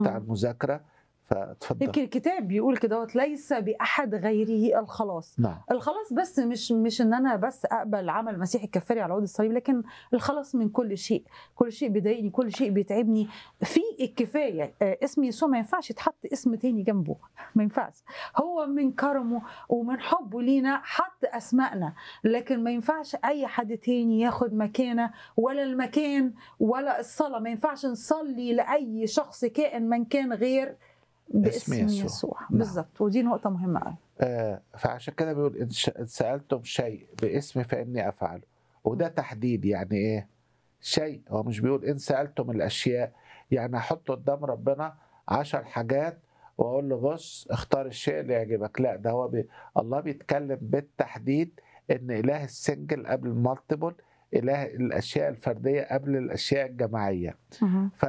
بتاع مم. المذاكره فاتفضل يمكن الكتاب بيقول كده ليس باحد غيره الخلاص نعم الخلاص بس مش مش ان انا بس اقبل عمل المسيح الكفاري على عود الصليب لكن الخلاص من كل شيء كل شيء بيضايقني كل شيء بيتعبني في الكفايه آه، اسم يسوع ما ينفعش يتحط اسم تاني جنبه ما ينفعش هو من كرمه ومن حبه لينا حط اسمائنا لكن ما ينفعش اي حد تاني ياخد مكانه ولا المكان ولا الصلاه ما ينفعش نصلي لاي شخص كائن من كان غير باسم باسم يسوع. يسوع نعم. بالظبط ودي نقطه مهمه قوي آه فعشان كده بيقول ان ش- إن سالتم شيء باسمي فاني افعله وده تحديد يعني ايه شيء هو مش بيقول ان سالتم الاشياء يعني احط قدام ربنا عشر حاجات واقول له بص اختار الشيء اللي يعجبك لا ده هو بي... الله بيتكلم بالتحديد ان اله السنجل قبل المالتيبل اله الاشياء الفرديه قبل الاشياء الجماعيه ف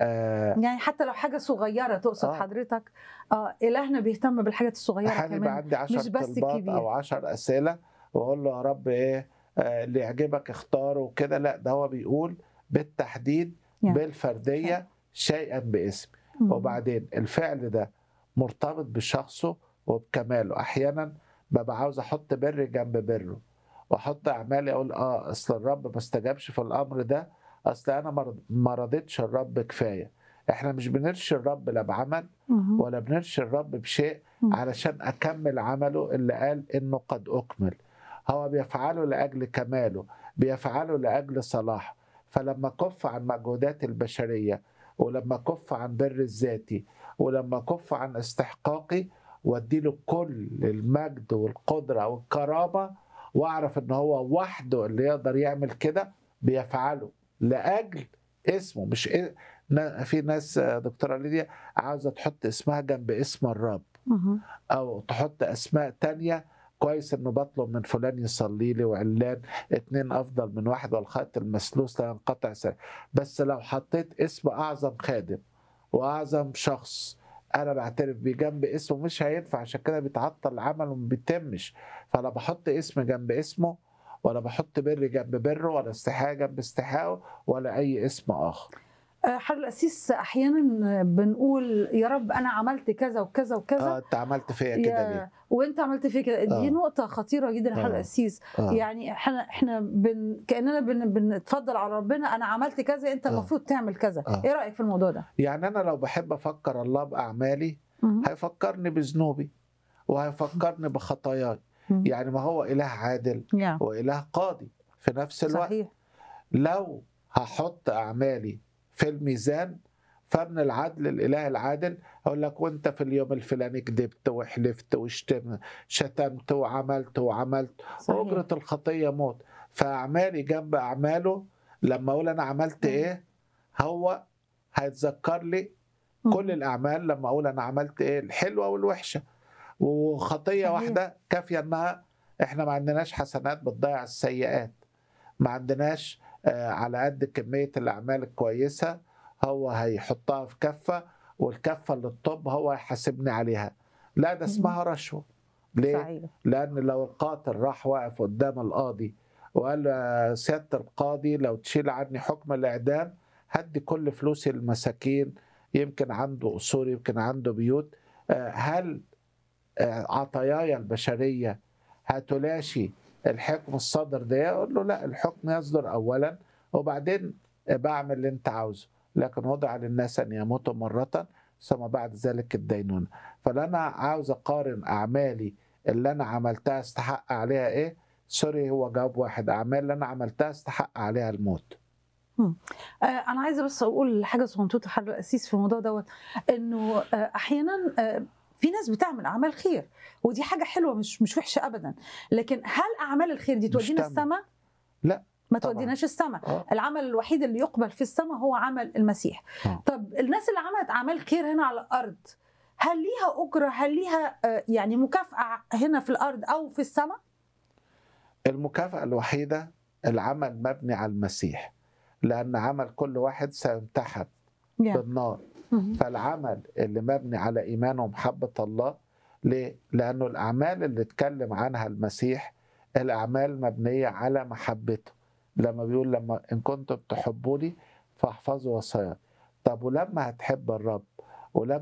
آه يعني حتى لو حاجه صغيره تقصد آه. آه. حضرتك اه الهنا بيهتم بالحاجات الصغيره احيانا يبقى كمان عندي 10 مش بس طلبات الكبير. او 10 اسئله واقول له يا رب ايه آه، اللي يعجبك اختاره وكده لا ده هو بيقول بالتحديد يعني. بالفرديه شيئا باسم مم. وبعدين الفعل ده مرتبط بشخصه وبكماله احيانا ببقى عاوز احط بر جنب بره واحط اعمالي اقول اه اصل الرب ما استجابش في الامر ده اصل انا ما- ما رضيتش الرب كفايه احنا مش بنرشي الرب لا بعمل مم. ولا بنرشي الرب بشيء مم. علشان أكمل عمله اللي قال إنه قد أكمل هو بيفعله لأجل كماله بيفعله لأجل صلاحه فلما كف عن مجهودات البشرية ولما كف عن بر الذاتي ولما كف عن استحقاقي واديله كل المجد والقدرة والكرامة واعرف ان هو وحده اللي يقدر يعمل كده بيفعله لاجل اسمه مش إيه نا- في ناس آه، دكتوره ليديا عاوزه تحط اسمها جنب اسم الرب مم. او تحط اسماء تانية كويس انه بطلب من فلان يصلي لي وعلان اتنين افضل من واحد والخط المسلوس لا ينقطع سنة. بس لو حطيت اسم اعظم خادم واعظم شخص انا بعترف بيه جنب اسمه مش هينفع عشان كده بيتعطل العمل وما بيتمش فلا بحط اسم جنب اسمه ولا بحط بر جنب بره ولا استحاء جنب استحاءه ولا اي اسم اخر آه، حضرتك القسيس احيانا بنقول يا رب انا عملت كذا وكذا وكذا اه انت عملت فيا كده يا- ليه وانت عملت فيا كده دي آه. نقطه خطيره جدا يا حضرتك آه. القسيس آه. يعني احنا احنا بن كاننا بن بنتفضل على ربنا انا عملت كذا انت آه. المفروض تعمل كذا آه. ايه رايك في الموضوع ده يعني انا لو بحب افكر الله باعمالي مم. هيفكرني بذنوبي وهيفكرني بخطاياي مم. يعني ما هو اله عادل يا. واله قاضي في نفس الوقت صحيح لو هحط اعمالي في الميزان فمن العدل الاله العادل اقول لك وانت في اليوم الفلاني كذبت وحلفت وشتمت شتمت وعملت وعملت صحيح اجره الخطيه موت فاعمالي جنب اعماله لما اقول انا عملت مم. ايه هو هيتذكر لي مم. كل الاعمال لما اقول انا عملت ايه الحلوه والوحشه وخطيه صحيح. واحده كافيه انها احنا ما عندناش حسنات بتضيع السيئات ما عندناش آه، على قد كميه الاعمال الكويسه هو هيحطها في كفه والكفه اللي الطب هو هيحاسبني عليها لا ده اسمها رشوه ليه؟ صحيح لان لو القاتل راح واقف قدام القاضي وقال له يا سياده القاضي لو تشيل عني حكم الاعدام هدي كل فلوسي للمساكين يمكن عنده اصول يمكن عنده بيوت آه، هل آه، عطاياي البشريه هتلاشي الحكم الصادر ده اقول له لا الحكم يصدر اولا وبعدين بعمل اللي انت عاوزه لكن وضع للناس ان يموتوا مره ثم بعد ذلك الدينونه فانا عاوز اقارن اعمالي اللي انا عملتها استحق عليها ايه سوري هو جواب واحد اعمال اللي انا عملتها استحق عليها الموت آه، انا عايزه بس اقول حاجه صغنطوطه حضرتك القسيس في الموضوع دوت انه آه، احيانا آه، في ناس بتعمل اعمال خير ودي حاجه حلوه مش مش وحشه ابدا لكن هل اعمال الخير دي مش تودينا تمام. السماء لا، ما طبعاً. توديناش السماء آه. العمل الوحيد اللي يقبل في السماء هو عمل المسيح آه. طب الناس اللي عملت اعمال خير هنا على الارض هل ليها اجره هل ليها آه، يعني مكافاه هنا في الارض او في السماء المكافأة الوحيدة العمل مبني على المسيح لأن عمل كل واحد سيمتحن يعني. بالنار فالعمل اللي مبني على إيمان ومحبة الله ليه؟ لأنه الأعمال اللي اتكلم عنها المسيح الأعمال مبنية على محبته لما بيقول لما إن كنتم تحبوني فاحفظوا وصاياي طب ولما هتحب الرب ولم